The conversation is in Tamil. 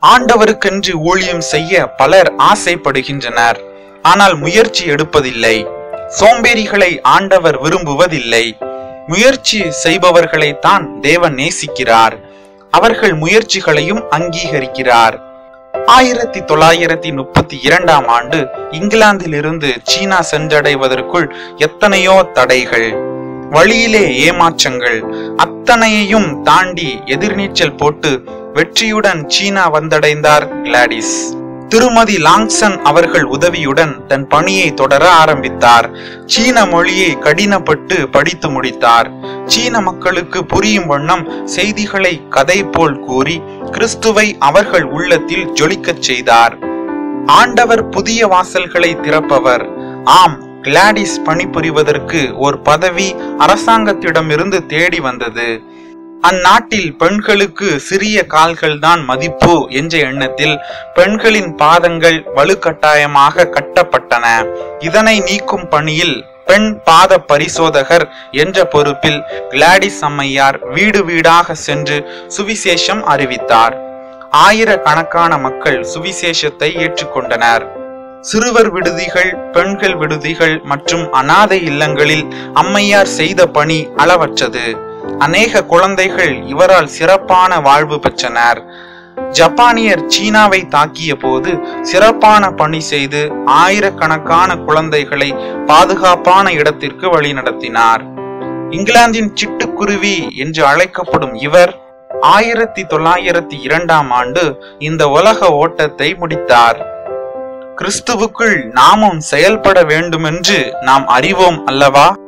ஆண்டவருக்கென்று ஊழியம் செய்ய பலர் ஆசைப்படுகின்றனர் ஆனால் முயற்சி எடுப்பதில்லை சோம்பேறிகளை ஆண்டவர் விரும்புவதில்லை முயற்சி செய்பவர்களைத்தான் தேவன் நேசிக்கிறார் அவர்கள் முயற்சிகளையும் அங்கீகரிக்கிறார் ஆயிரத்தி தொள்ளாயிரத்தி முப்பத்தி இரண்டாம் ஆண்டு இங்கிலாந்திலிருந்து சீனா சென்றடைவதற்குள் எத்தனையோ தடைகள் வழியிலே ஏமாற்றங்கள் அத்தனையையும் தாண்டி எதிர்நீச்சல் போட்டு வெற்றியுடன் சீனா வந்தடைந்தார் கிளாடிஸ் திருமதி லாங்சன் அவர்கள் உதவியுடன் தன் பணியை தொடர ஆரம்பித்தார் சீன மொழியை கடினப்பட்டு படித்து முடித்தார் சீன மக்களுக்கு புரியும் வண்ணம் செய்திகளை கதை போல் கூறி கிறிஸ்துவை அவர்கள் உள்ளத்தில் ஜொலிக்கச் செய்தார் ஆண்டவர் புதிய வாசல்களை திறப்பவர் ஆம் கிளாடிஸ் பணிபுரிவதற்கு ஒரு பதவி அரசாங்கத்திடமிருந்து தேடி வந்தது அந்நாட்டில் பெண்களுக்கு சிறிய கால்கள் தான் மதிப்பு என்ற எண்ணத்தில் பெண்களின் பாதங்கள் வலுக்கட்டாயமாக கட்டப்பட்டன இதனை நீக்கும் பணியில் பெண் பாத பரிசோதகர் என்ற பொறுப்பில் கிளாடிஸ் அம்மையார் வீடு வீடாக சென்று சுவிசேஷம் அறிவித்தார் ஆயிரக்கணக்கான மக்கள் சுவிசேஷத்தை ஏற்றுக்கொண்டனர் சிறுவர் விடுதிகள் பெண்கள் விடுதிகள் மற்றும் அனாதை இல்லங்களில் அம்மையார் செய்த பணி அளவற்றது அநேக குழந்தைகள் இவரால் சிறப்பான வாழ்வு பெற்றனர் ஜப்பானியர் சீனாவை தாக்கிய போது சிறப்பான பணி செய்து ஆயிரக்கணக்கான குழந்தைகளை பாதுகாப்பான இடத்திற்கு வழிநடத்தினார் இங்கிலாந்தின் சிட்டுக்குருவி என்று அழைக்கப்படும் இவர் ஆயிரத்தி தொள்ளாயிரத்தி இரண்டாம் ஆண்டு இந்த உலக ஓட்டத்தை முடித்தார் கிறிஸ்துவுக்குள் நாமும் செயல்பட வேண்டுமென்று நாம் அறிவோம் அல்லவா